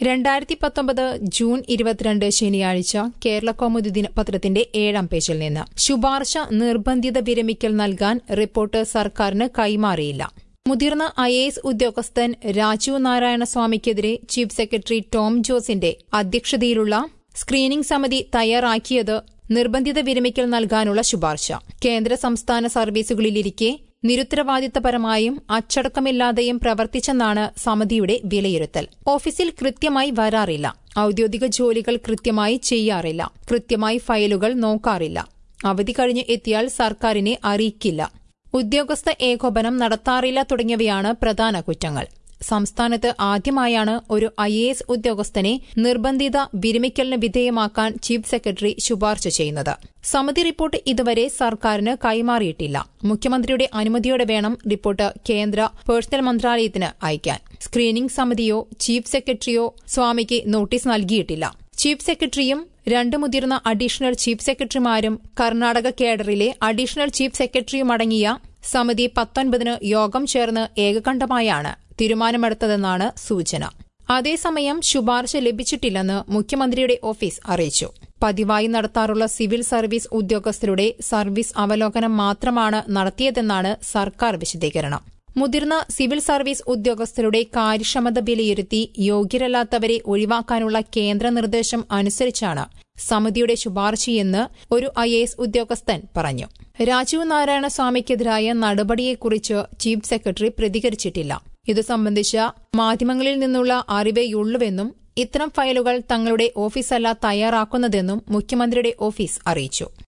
രണ്ടായിരത്തി പത്തൊമ്പത് ജൂൺ ഇരുപത്തിരണ്ട് ശനിയാഴ്ച കേരള കൗമുദി ദിനപത്രത്തിന്റെ ഏഴാം പേജിൽ നിന്ന് ശുപാർശ നിർബന്ധിത വിരമിക്കൽ നൽകാൻ റിപ്പോർട്ട് സർക്കാരിന് കൈമാറിയില്ല മുതിർന്ന ഐ എ എസ് ഉദ്യോഗസ്ഥൻ രാജീവ് നാരായണസ്വാമിക്കെതിരെ ചീഫ് സെക്രട്ടറി ടോം ജോസിന്റെ അധ്യക്ഷതയിലുള്ള സ്ക്രീനിംഗ് സമിതി തയ്യാറാക്കിയത് നിർബന്ധിത വിരമിക്കൽ നൽകാനുള്ള ശുപാർശ കേന്ദ്ര സംസ്ഥാന സർവീസുകളിലിരിക്കെ നിരുത്തരവാദിത്തപരമായും അച്ചടക്കമില്ലാതെയും പ്രവർത്തിച്ചെന്നാണ് സമിതിയുടെ വിലയിരുത്തൽ ഓഫീസിൽ കൃത്യമായി വരാറില്ല ഔദ്യോഗിക ജോലികൾ കൃത്യമായി ചെയ്യാറില്ല കൃത്യമായി ഫയലുകൾ നോക്കാറില്ല അവധി കഴിഞ്ഞ് എത്തിയാൽ സർക്കാരിനെ അറിയിക്കില്ല ഉദ്യോഗസ്ഥ ഏകോപനം നടത്താറില്ല തുടങ്ങിയവയാണ് പ്രധാന കുറ്റങ്ങൾ സംസ്ഥാനത്ത് ആദ്യമായാണ് ഒരു ഐ എ എസ് ഉദ്യോഗസ്ഥനെ നിർബന്ധിത വിരമിക്കലിന് വിധേയമാക്കാൻ ചീഫ് സെക്രട്ടറി ശുപാർശ ചെയ്യുന്നത് സമിതി റിപ്പോർട്ട് ഇതുവരെ സർക്കാരിന് കൈമാറിയിട്ടില്ല മുഖ്യമന്ത്രിയുടെ അനുമതിയോടെ വേണം റിപ്പോർട്ട് കേന്ദ്ര പേഴ്സണൽ മന്ത്രാലയത്തിന് അയക്കാൻ സ്ക്രീനിംഗ് സമിതിയോ ചീഫ് സെക്രട്ടറിയോ സ്വാമിക്ക് നോട്ടീസ് നൽകിയിട്ടില്ല ചീഫ് സെക്രട്ടറിയും രണ്ട് മുതിർന്ന അഡീഷണൽ ചീഫ് സെക്രട്ടറിമാരും കർണാടക കേഡറിലെ അഡീഷണൽ ചീഫ് സെക്രട്ടറിയുമടങ്ങിയ സമിതി പത്തൊൻപതിന് യോഗം ചേർന്ന് ഏകകണ്ഠമായാണ് തീരുമാനമെടുത്തതെന്നാണ് സൂചന അതേസമയം ശുപാർശ ലഭിച്ചിട്ടില്ലെന്ന് മുഖ്യമന്ത്രിയുടെ ഓഫീസ് അറിയിച്ചു പതിവായി നടത്താറുള്ള സിവിൽ സർവീസ് ഉദ്യോഗസ്ഥരുടെ സർവീസ് അവലോകനം മാത്രമാണ് നടത്തിയതെന്നാണ് സർക്കാർ വിശദീകരണം മുതിർന്ന സിവിൽ സർവീസ് ഉദ്യോഗസ്ഥരുടെ കാര്യക്ഷമത വിലയിരുത്തി യോഗ്യരല്ലാത്തവരെ ഒഴിവാക്കാനുള്ള കേന്ദ്ര നിർദ്ദേശം അനുസരിച്ചാണ് സമിതിയുടെ ശുപാർശയെന്ന് ഒരു ഐ എസ് ഉദ്യോഗസ്ഥൻ പറഞ്ഞു രാജീവ് നാരായണസ്വാമിക്കെതിരായ നടപടിയെക്കുറിച്ച് ചീഫ് സെക്രട്ടറി പ്രതികരിച്ചിട്ടില്ല ഇതു സംബന്ധിച്ച മാധ്യമങ്ങളിൽ നിന്നുള്ള അറിവേയുള്ളൂവെന്നും ഇത്തരം ഫയലുകൾ തങ്ങളുടെ ഓഫീസല്ല തയ്യാറാക്കുന്നതെന്നും മുഖ്യമന്ത്രിയുടെ ഓഫീസ് അറിയിച്ചു